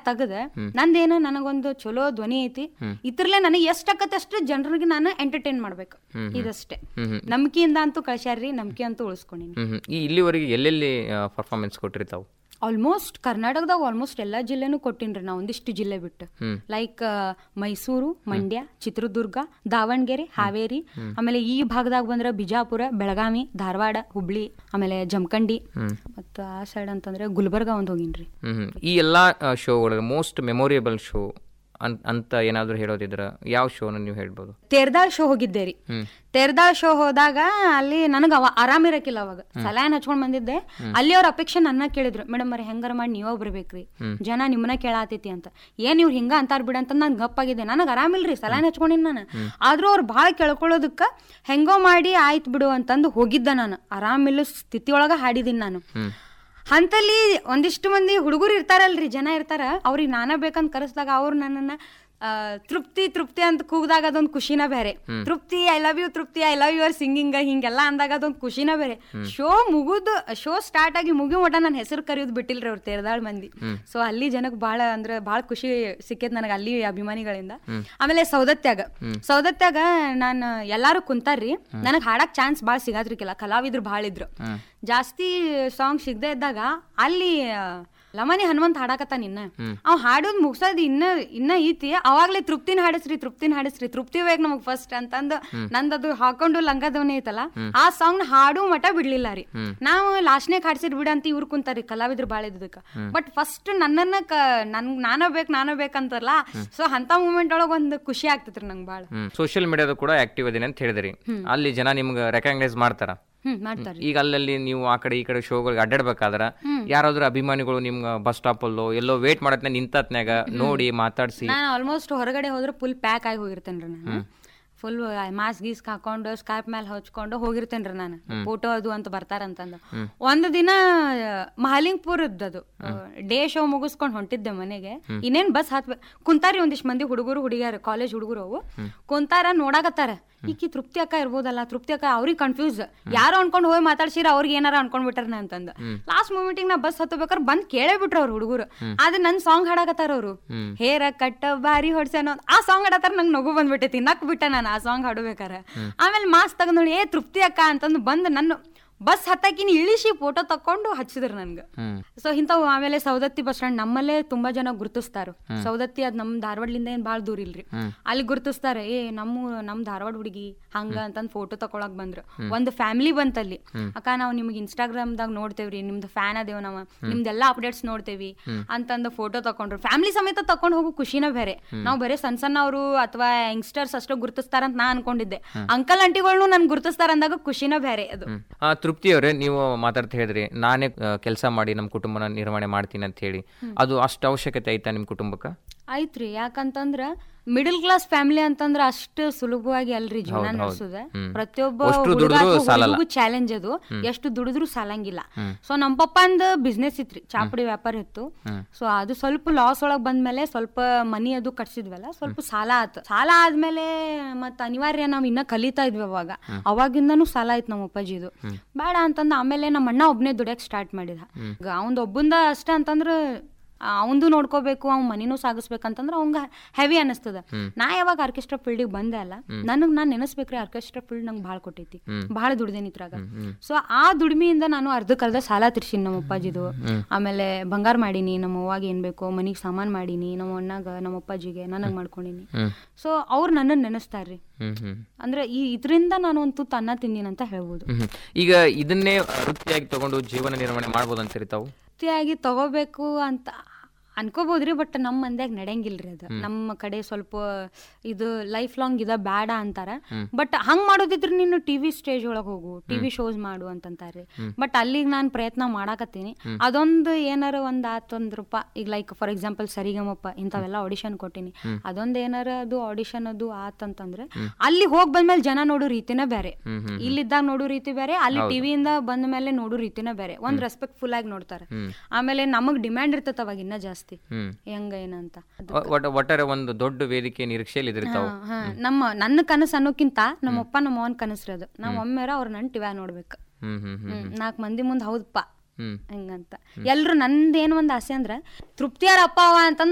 ತೆಗದ ನಂದೇನು ನನಗೊಂದು ಚಲೋ ಧ್ವನಿ ಐತಿ ಇದ್ರಲ್ಲೇ ನನಗೆ ಎಷ್ಟ್ ಆಕತ್ತೆ ಅಷ್ಟು ಜನರಿಗೆ ನಾನು ಎಂಟರ್ಟೈನ್ ಮಾಡ್ಬೇಕು ಇದಷ್ಟೇ ನಂಬಿಕೆಯಿಂದ ಅಂತೂ ಕಳ್ಸ್ಯಾರ್ರಿ ನಂಬಿಕೆ ಅಂತೂ ಉಳಿಸ್ಕೊಂಡಿನಿ ಹ್ಮ್ ಹ್ಮ್. ಈ ಇಲ್ಲಿವರೆಗೆ ಎಲ್ಲೆಲ್ಲಿ ಪರ್ಫಾರ್ಮೆನ್ಸ್ ಕೊಟ್ಟಿರಿ ತಾವು ಆಲ್ಮೋಸ್ಟ್ ಕರ್ನಾಟಕದಾಗ ಆಲ್ಮೋಸ್ಟ್ ಎಲ್ಲಾ ಜಿಲ್ಲೆನೂ ಕೊಟ್ಟಿನ್ರಿ ನಾ ಒಂದಿಷ್ಟು ಜಿಲ್ಲೆ ಬಿಟ್ಟು ಲೈಕ್ ಮೈಸೂರು ಮಂಡ್ಯ ಚಿತ್ರದುರ್ಗ ದಾವಣಗೆರೆ ಹಾವೇರಿ ಆಮೇಲೆ ಈ ಭಾಗದಾಗ ಬಂದ್ರೆ ಬಿಜಾಪುರ ಬೆಳಗಾವಿ ಧಾರವಾಡ ಹುಬ್ಳಿ ಆಮೇಲೆ ಜಮಖಂಡಿ ಮತ್ತ ಆ ಸೈಡ್ ಅಂತಂದ್ರೆ ಗುಲ್ಬರ್ಗ ಒಂದ್ ಹೋಗಿನ್ರಿ ಹ್ಮ್ ಹ್ಮ್. ಈ ಎಲ್ಲ ಶೋ ಒಳಗೆ ಮೋಸ್ಟ್ ಮೆಮೊರಿಯಬಲ್ ಶೋ ಅನ್ ಅಂತ ಏನಾದರೂ ಹೇಳೋದಿದ್ರ ಯಾವ ಶೋನ ನೀವು ಹೇಳ್ಬೋದು ತೇರ್ದಾಳ್ ಶೋ ಹೋಗಿದ್ದೆ ರೀ ತೇರ್ದಾಳ್ ಶೋ ಹೋದಾಗ ಅಲ್ಲಿ ನನಗೆ ಅವ ಆರಾಮ್ ಇರಕಿಲ್ಲ ಅವಾಗ ಸಲಹೆನ ಹಚ್ಕೊಂಡ್ ಬಂದಿದ್ದೆ ಅಲ್ಲಿ ಅವ್ರ ಅಪೇಕ್ಷೆ ನನ್ನ ಕೇಳಿದ್ರು ಮೇಡಮ್ ಮರಿ ಹೆಂಗಾರ ಮಾಡಿ ನೀವ ಬರ್ಬೇಕ್ರಿ ಜನ ನಿಮ್ಮನ್ನ ಕೇಳಾತೈತಿ ಅಂತ ಏನ್ ಇವ್ರು ಹಿಂಗ ಅಂತಾರ ಬಿಡ ಅಂತ ನಾನು ಗಪ್ಪಾಗಿದ್ದೆ ನನಗೆ ಆರಾಮಿಲ್ರಿ ಸಲಹೆನ ಹಚ್ಕೊಂಡಿನಿ ನಾನು ಆದ್ರೂ ಅವ್ರು ಭಾಳ ಕೇಳ್ಕೊಳ್ಳೋದಕ್ಕ ಹೆಂಗೋ ಮಾಡಿ ಆಯ್ತು ಬಿಡು ಅಂತಂದು ಹೋಗಿದ್ದ ನಾನು ಆರಾಮಿಲ್ಲ ಸ್ಥಿತಿಯೊಳಗ ಹಾಡಿದೀನಿ ನಾನು ಅಂತಲ್ಲಿ ಒಂದಿಷ್ಟು ಮಂದಿ ಹುಡುಗರು ಇರ್ತಾರಲ್ರಿ ಜನ ಇರ್ತಾರ ಅವ್ರಿಗೆ ನಾನ ಬೇಕಂತ ಕರೆಸ್ದಾಗ ಅವ್ರು ನನ್ನನ್ನ ಆ, ತೃಪ್ತಿ ತೃಪ್ತಿ ಅಂತ ಕೂಗ್ದಾಗ ಅದೊಂದು ಖುಷಿನ ಬೇರೆ Trupti I love you Trupti I love your singing ಹಿಂಗೆಲ್ಲ ಅಂದಾಗ ಅದೊಂದು ಖುಷಿನ ಬೇರೆ ಶೋ ಮುಗುದು ಶೋ ಸ್ಟಾರ್ಟ್ ಆಗಿ ಮುಗಿ ಮಟ ನನ್ನ ಹೆಸರು ಕರೆಯೋದು ಬಿಟ್ಟಿಲ್ರಿ ಅವ್ರು ತೇರ್ದಾಳ್ ಮಂದಿ ಸೊ ಅಲ್ಲಿ ಜನಕ್ಕೆ ಬಹಳ ಅಂದ್ರೆ ಬಹಳ ಖುಷಿ ಸಿಕ್ಕೇತ್ ನನಗೆ ಅಲ್ಲಿ ಅಭಿಮಾನಿಗಳಿಂದ ಆಮೇಲೆ ಸೌದತ್ಯಾಗ ಸೌದತ್ಯಾಗ ನಾನು ಎಲ್ಲಾರು ಕುಂತಾರ್ರಿ ನನಗೆ ಹಾಡಕ್ ಚಾನ್ಸ್ ಭಾಳ ಸಿಗಾದ್ರಿಕಿಲ್ಲ ಕಲಾವಿದ್ರು ಭಾಳ ಇದ್ರು ಜಾಸ್ತಿ ಸಾಂಗ್ ಸಿಗದೆ ಇದ್ದಾಗ ಅಲ್ಲಿ ಆ, ಲಮನಿ ಹನುಮಂತ್ ಹಾಡಾಕತ್ತ ನಿನ್ನ ಅವ್ ಹಾಡೋದ್ ಮುಗ್ಸೋದ್ ಇನ್ನ ಇನ್ನ ಐತಿ ಅವಾಗ್ಲೇ ತೃಪ್ತಿನ ಹಾಡಿಸ್ರಿ ತೃಪ್ತಿನ ಹಾಡಿಸ್ರಿ ತೃಪ್ತಿ ಬೇಕು ನಮಗ್ ಫಸ್ಟ್ ಅಂತಂದು ನಂದದು ಹಾಕೊಂಡು ಲಂಗದವನೇ ಐತಲ್ಲ ಆ ಸಾಂಗ್ ಹಾಡು ಮಟ ಬಿಡ್ಲಿಲ್ಲ ರೀ ನಾವು ಲಾಸ್ಟ್ನೇಗ್ ಹಾಡ್ಸಿರ್ ಬಿಡ ಅಂತ ಇವ್ರು ಕುಂತಾರಿ ಕಲಾವಿದ್ರು ಬಾಳ ಇದ್ದಕ್ಕ ಬಟ್ ಫಸ್ಟ್ ನನ್ನನ್ನ ಕ ನನ್ ನಾನೋ ಬೇಕ್ ನಾನೋ ಬೇಕಂತಾರಲ್ಲ ಸೊ ಅಂತ ಮೂಮೆಂಟ್ ಒಳಗ್ ಒಂದ್ ಖುಷಿ ಆಗ್ತೈತ್ರಿ ನಂಗೆ ಬಾಳ ಸೋಷಿಯಲ್ ಮೀಡಿಯಾದ ಕೂಡ ಆಕ್ಟಿವ್ ಅದೇನೆ ಅಂತ ಹೇಳಿದ್ರಿ ಅಲ್ಲಿ ಜನ ನಿಮ್ಗೆ ರೆಕಗ್ನೈಸ್ ಮಾಡ್ತಾರ ಹ್ಮ್ ಮಾಡ್ತಾರ ಈಗ ಅಲ್ಲಲ್ಲಿ ನೀವು ಆ ಕಡೆ ಈ ಕಡೆ ಶೋಗಳಿಗೆ ಅಡ್ಡಾಡ್ಬೇಕಾದ್ರ ಯಾರಾದ್ರೂ ಅಭಿಮಾನಿಗಳು ನಿಮ್ಗೆ ಬಸ್ ಸ್ಟಾಪ್ ಅಲ್ಲೋ ಎಲ್ಲೋ ವೇಟ್ ಮಾಡತ್ನ ನಿಂತತ್ನ್ಯಾಗ ನೋಡಿ ಮಾತಾಡ್ಸಿ ನಾನು ಆಲ್ಮೋಸ್ಟ್ ಹೊರಗಡೆ ಹೋದ್ರೆ ಫುಲ್ ಪ್ಯಾಕ್ ಆಗಿ ಹೋಗಿರ್ತೇನ್ರಿ ನಾನು ಫುಲ್ ಮಾಸ್ಕ್ ಗೀಸ್ಕ್ ಹಾಕೊಂಡು ಸ್ಕಾರ್ಪ್ ಮೇಲೆ ಹಚ್ಕೊಂಡು ಹೋಗಿರ್ತೇನ್ರಿ ನಾನು ಫೋಟೋ ಅದು ಅಂತ ಬರ್ತಾರಂತಂದು ಒಂದು ದಿನ ಮಹಾಲಿಂಗ್ಪುರದ್ದು ಡೇ ಶೋ ಮುಗಿಸ್ಕೊಂಡು ಹೊಂಟಿದ್ದೆ ಮನೆಗೆ ಇನ್ನೇನ್ ಬಸ್ ಹತ್ಬೇಕು ಕುಂತಾರಿ ಒಂದಿಷ್ಟು ಮಂದಿ ಹುಡುಗರು ಹುಡುಗಿಯರು ಕಾಲೇಜ್ ಹುಡುಗರು ಅವು ಕುಂತಾರ ನೋಡಾಕತ್ತಾರ ಈಕಿ ತೃಪ್ತಿ ಅಕ್ಕ ಇರ್ಬೋದಲ್ಲ ತೃಪ್ತಿ ಅಕ್ಕ ಅವ್ರಿಗೆ ಕನ್ಫ್ಯೂಸ್ ಯಾರೋ ಅನ್ಕೊಂಡು ಹೋಗಿ ಮಾತಾಡ್ಸಿರ ಅವ್ರಿಗೆ ಏನಾರ ಅನ್ಕೊಂಡ್ ಬಿಟ್ಟಾರ ಅಂತಂದ ಲಾಸ್ಟ್ ಮೂಮೆಂಟಿಗೆ ನಾ ಬಸ್ ಹತ್ತಬೇಕಾದ್ರೆ ಬಂದ್ ಕೇಳೇ ಬಿಟ್ರು ಅವ್ರು ಹುಡುಗರು ಆದ್ರೆ ನನ್ ಸಾಂಗ್ ಹಾಡಾಕತ್ತಾರ ಅವ್ರು ಹೇರ ಕಟ್ಟ ಬಾರಿ ಹೊಡ್ಸ ಅನ್ನೋ ಆ ಸಾಂಗ್ ಹಾಡತ್ತಾರ ನಂಗೆ ನಗು ಬಂದ್ಬಿಟ್ಟೈತಿ ನಕ್ ಬಿಟ್ಟ ನಾನು ಆ ಸಾಂಗ್ ಹಾಡ್ಬೇಕಾರೆ ಆಮೇಲೆ ಮಾಸ್ ತಗೊಂಡ್ ನೋಡಿ ಏ ತೃಪ್ತಿ ಅಕ್ಕ ಅಂತಂದು ಬಂದು ನನ್ನ ಬಸ್ ಹತ್ತಾಕಿನ ಇಳಿಸಿ ಫೋಟೋ ತಕೊಂಡು ಹಚ್ಚಿದ್ರು ನನ್ಗೆ ಸೊ ಇಂಥವು ಆಮೇಲೆ ಸೌದತ್ತಿ ಬಸ್ ಸ್ಟ್ಯಾಂಡ್ ನಮ್ಮಲ್ಲೇ ತುಂಬಾ ಜನ ಗುರುತಿಸ್ತಾರ ಸೌದತ್ತಿ ಅದ್ ನಮ್ ಧಾರವಾಡಲಿಂದ ಏನ್ ಬಾಳ್ ದೂರ ಇಲ್ರಿ ಅಲ್ಲಿ ಗುರುತಿಸ್ತಾರೆ ಏ ನಮ್ಮ ನಮ್ ಧಾರವಾಡ ಹುಡುಗಿ ಹಂಗ ಅಂತಂದ್ ಫೋಟೋ ತಕೊಳಕ್ ಬಂದ್ರು ಒಂದು ಫ್ಯಾಮಿಲಿ ಬಂತಲ್ಲಿ ಅಕ್ಕ ನಾವು ನಿಮ್ಗೆ ಇನ್ಸ್ಟಾಗ್ರಾಮ್ದಾಗ ನೋಡ್ತೇವ್ರಿ ನಿಮ್ದು ಫ್ಯಾನ್ ಅದೇವ್ ನಾವ್ ನಿಮ್ದೆಲ್ಲಾ ಅಪ್ಡೇಟ್ಸ್ ನೋಡ್ತೇವಿ ಅಂತಂದು ಫೋಟೋ ತಕೊಂಡ್ರು ಫ್ಯಾಮಿಲಿ ಸಮೇತ ತಕೊಂಡ್ ಹೋಗೋ ಖುಷಿನ ಬೇರೆ ನಾವು ಬರೀ ಸಣ್ಣ ಸಣ್ಣವರು ಅಥವಾ ಯಂಗ್ಸ್ಟರ್ಸ್ ಅಷ್ಟೇ ಗುರುತಿಸ್ತಾರ ಅಂತ ನಾ ಅನ್ಕೊಂಡಿದ್ದೆ ಅಂಕಲ್ ಅಂಟಿಗಳ್ನು ನನ್ ಗುರುತಿಸ್ತಾರ ಅಂದಾಗ ಖುಷಿನ ಬೇರೆ ಅದು ಆ ತೃಪ್ತಿಯವರೇ ನೀವು ಮಾತಾಡ್ತಾ ಹೇಳಿದ್ರಿ ನಾನೇ ಕೆಲಸ ಮಾಡಿ ನಮ್ಮ ಕುಟುಂಬನ ನಿರ್ವಹಣೆ ಮಾಡ್ತೀನಿ ಅಂತ ಹೇಳಿ ಅದು ಅಷ್ಟು ಅವಶ್ಯಕತೆ ಐತಾ ನಿಮ್ಮ ಕುಟುಂಬಕ್ಕೆ ಆಯ್ತ್ರಿ ಯಾಕಂತಂದ್ರ ಮಿಡಲ್ ಕ್ಲಾಸ್ ಫ್ಯಾಮಿಲಿ ಅಂತಂದ್ರ ಅಷ್ಟು ಸುಲಭವಾಗಿ ಅಲ್ರಿ ಜೀವನ ನಡೆಸುದ ಪ್ರತಿಯೊಬ್ಬ ಅಷ್ಟು ದುಡಿದ್ರೂ ಸಾಲಲ್ಲ. ಚಾಲೆಂಜ್ ಅದು ಎಷ್ಟು ದುಡಿದ್ರು ಸಾಲಂಗಿಲ್ಲ ಸೊ ನಮ್ಮ ಪಪ್ಪಂದ ಬಿಸ್ನೆಸ್ ಇತ್ರಿ ಚಾಪಡಿ ವ್ಯಾಪಾರ ಇತ್ತು ಸೊ ಅದು ಸ್ವಲ್ಪ ಲಾಸ್ ಒಳಗ್ ಬಂದ್ಮೇಲೆ ಸ್ವಲ್ಪ ಮನಿ ಅದು ಕಟ್ಸಿದ್ವಲ್ಲ ಸ್ವಲ್ಪ ಸಾಲ ಆತು ಸಾಲ ಆದ್ಮೇಲೆ ಮತ್ ಅನಿವಾರ್ಯ ನಾವ್ ಇನ್ನ ಕಲಿತಾ ಇದ್ವಿ ಅವಾಗ ಅವಾಗಿಂದನೂ ಸಾಲ ಆಯ್ತು ನಮ್ಮ ಅಪ್ಪಾಜಿದು ಬೇಡ ಅಂತಂದ ಆಮೇಲೆ ನಮ್ಮ ಅಣ್ಣ ಒಬ್ನೇ ದುಡಿಯಕ್ ಸ್ಟಾರ್ಟ್ ಮಾಡಿದ ಅವಂದ್ ಒಬ್ಬಂದ ಅಷ್ಟ ಅಂತಂದ್ರ ಅವಂದು ನೋಡ್ಕೋಬೇಕು ಅವ್ನ ಮನಿನೂ ಸಾಗಿಸ್ಬೇಕಂತಂದ್ರೆ ಅವಂಗ ಹೆವಿ ಅನಿಸ್ತದ ನಾ ಯಾವಾಗ ಆರ್ಕೆಸ್ಟ್ರಾ ಫೀಲ್ಡಿಗೆ ಬಂದೆ ಅಲ್ಲ ನನಗ್ ನಾನ್ ನೆನೆಸ್ಬೇಕ್ರಿ ಆರ್ಕೆಸ್ಟ್ರಾ ಫೀಲ್ಡ್ ನಂಗೆ ಭಾಳ ಕೊಟ್ಟೈತಿ ಭಾಳ ದುಡ್ದೇನಿ ಇದ್ರಾಗ ಸೊ ಆ ದುಡಿಮೆಯಿಂದ ನಾನು ಅರ್ಧಕ್ಕರ್ಧ ಸಾಲ ತಿರ್ಸಿನಿ ನಮ್ಮ ಅಪ್ಪಾಜಿದು ಆಮೇಲೆ ಬಂಗಾರ ಮಾಡೀನಿ ನಮ್ಮ ಅವ್ವಾಗ ಏನ್ ಬೇಕು ಮನಿಗ್ ಸಾಮಾನ್ ಮಾಡೀನಿ ನಮ್ಮ ಅಣ್ಣಗ ನಮ್ಮ ಅಪ್ಪಾಜಿಗೆ ನನಗ್ ಮಾಡ್ಕೊಂಡಿನಿ ಸೊ ಅವ್ರು ನನ್ನನ್ನು ನೆನೆಸ್ತಾರ್ರಿ ಹ್ಮ್ ಹ್ಮ್ ಅಂದ್ರೆ ಈ ಇದರಿಂದ ನಾನು ಒಂದು ತುತ್ತು ಅನ್ನ ತಿಂದಿನಿ ಅಂತ ಹೇಳ್ಬೋದು ಹ್ಮ್. ಈಗ ಇದನ್ನೇ ವೃತ್ತಿಯಾಗಿ ತಗೊಂಡು ಜೀವನ ನಿರ್ವಹಣೆ ಮಾಡ್ಬೋದು ಅಂತೀರಿ ತಾವು ವೃತ್ತಿಯಾಗಿ ತಗೋಬೇಕು ಅಂತ ಅನ್ಕೋಬೋದ್ರಿ ಬಟ್ ನಮ್ಮ ಮಂದ್ಯಾಗ ನಡೆಯಂಗಿಲ್ರಿ ಅದು ನಮ್ಮ ಕಡೆ ಸ್ವಲ್ಪ ಇದು ಲೈಫ್ ಲಾಂಗ್ ಇದ ಬೇಡ ಅಂತಾರ ಬಟ್ ಹಂಗ್ ಮಾಡೋದಿದ್ರೆ ನೀನು ಟಿವಿ ಸ್ಟೇಜ್ ಒಳಗ್ ಹೋಗು ಟಿವಿ ಶೋಸ್ ಮಾಡು ಅಂತಂತಾರ್ರಿ ಬಟ್ ಅಲ್ಲಿಗೆ ನಾನು ಪ್ರಯತ್ನ ಮಾಡಾಕತ್ತೀನಿ ಅದೊಂದು ಏನಾರ ಒಂದ್ ಆತಂದ್ರಪ್ಪ ಈಗ ಲೈಕ್ ಫಾರ್ ಎಕ್ಸಾಂಪಲ್ ಸರಿಗಮಪ್ಪ ಇಂಥವೆಲ್ಲ ಆಡಿಷನ್ ಕೊಟ್ಟಿನಿ ಅದೊಂದ್ ಏನಾರ ಅದು ಆಡಿಷನ್ ಅದು ಆತಂತಂದ್ರೆ ಅಲ್ಲಿ ಹೋಗ್ ಬಂದ್ಮೇಲೆ ಜನ ನೋಡೋ ರೀತಿನೇ ಬೇರೆ ಇಲ್ಲಿದ್ದಾಗ ನೋಡೋ ರೀತಿ ಬೇರೆ ಅಲ್ಲಿ ಟಿವಿಯಿಂದ ಬಂದ ಮೇಲೆ ನೋಡೋ ರೀತಿನೇ ಬೇರೆ ಒಂದ್ ರೆಸ್ಪೆಕ್ಟ್ಫುಲ್ ಆಗಿ ನೋಡ್ತಾರೆ ಆಮೇಲೆ ನಮಗ್ ಡಿಮ್ಯಾಂಡ್ ಇರ್ತೈತೆ ಅವಾಗ ಇನ್ನ ಜಾಸ್ತಿ ಹ್ಮ್ ಹೆಂಗ ಏನಂತ ಒ- ಒಟ್ಟ- ಒಟ್ಟಾರೆ ಒಂದು ದೊಡ್ಡ ವೇದಿಕೆ ನಿರೀಕ್ಷೆಯಲ್ಲಿ ಇದ್ರಿ ತಾವು ಹಾ, ನಮ್ಮ ನನ್ನ ಕನಸು ಅನ್ನೋಕ್ಕಿಂತ ನಮ್ಮಪ್ಪ ನಮ್ಮ ಅವನ್ ಕನಸ್ರಿ ಅದು ನಾವ್ ಒಮ್ಮೆರ ಅವ್ರ ನನ್ ಟಿವ್ಯಾಗ ನೋಡ್ಬೇಕು ಹ್ಮ್ ಹ್ಮ್ ಹ್ಮ್ ಹ್ಮ್ ನಾಲ್ಕು ಮಂದಿ ಮುಂದೆ ಹೌದಪ್ಪ ಹ್ಮ್ ಹಿಂಗಂತ ಎಲ್ರು ನಂದೇನ್ ಒಂದ್ ಆಸೆ ಅಂದ್ರ ತೃಪ್ತಿಯಾರ ಅಪ್ಪ ಅವ ಅಂತಂದ್